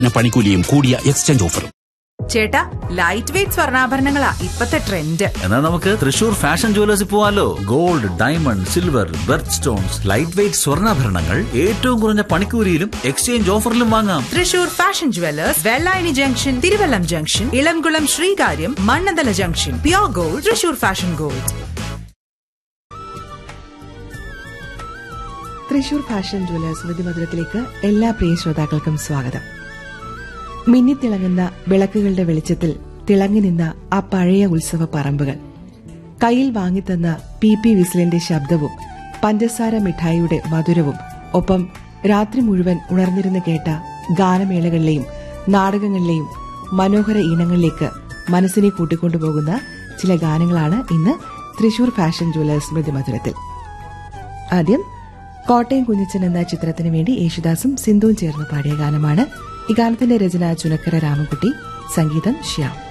പണിക്കൂലിയും കൂടിയ എക്സ്ചേഞ്ച് ഓഫറും ചേട്ടാ ലൈറ്റ് വെയിറ്റ് സ്വർണ്ണാഭരണങ്ങളാ ഇപ്പത്തെ ട്രെൻഡ് എന്നാ നമുക്ക് തൃശൂർ ഫാഷൻ ജുവലേഴ്സിൽ പോവാലോ gold diamond silver birth stones light weight സ്വർണ്ണാഭരണങ്ങൾ ഏറ്റവും കുറഞ്ഞ പണിക്കൂലിയിലും എക്സ്ചേഞ്ച് ഓഫറിലും വാങ്ങാം Thrissur fashion jewellers Vellayani junction Thiruvallam junction Ilamkulam Sreekaryam Mannanthala junction pure gold Thrissur fashion gold Thrissur fashion jewellers സ്മൃതിമധുരത്തിലേക്ക് എല്ലാ പ്രിയ ശ്രോതാക്കൾക്കും സ്വാഗതം മിന്നിത്തിളങ്ങുന്ന വിളക്കുകളുടെ വെളിച്ചത്തിൽ തിളങ്ങി നിന്ന ആ പഴയ ഉത്സവ പറമ്പുകൾ കയ്യിൽ വാങ്ങിത്തന്ന പി പി വിസിലിന്റെ ശബ്ദവും പഞ്ചസാര മിഠായിയുടെ മധുരവും ഒപ്പം രാത്രി മുഴുവൻ ഉണർന്നിരുന്ന് കേട്ട ഗാനമേളകളിലെയും നാടകങ്ങളിലെയും മനോഹര ഈണങ്ങളിലേക്ക് മനസ്സിനെ കൂട്ടിക്കൊണ്ടുപോകുന്ന ചില ഗാനങ്ങളാണ് ഇന്ന് തൃശൂർ ഫാഷൻ ജുവലേഴ്സ് സ്മൃതിമധുരത്തിൽ ആദ്യം കോട്ടയം കുഞ്ഞച്ചൻ എന്ന ചിത്രത്തിന് വേണ്ടി യേശുദാസും സിന്ധുവും ചേർന്ന് പാടിയ ഗാനമാണ് ഈ ഗാനത്തിന്റെ രചന ചുനക്കര രാമൻകുട്ടി സംഗീതം ശ്യാം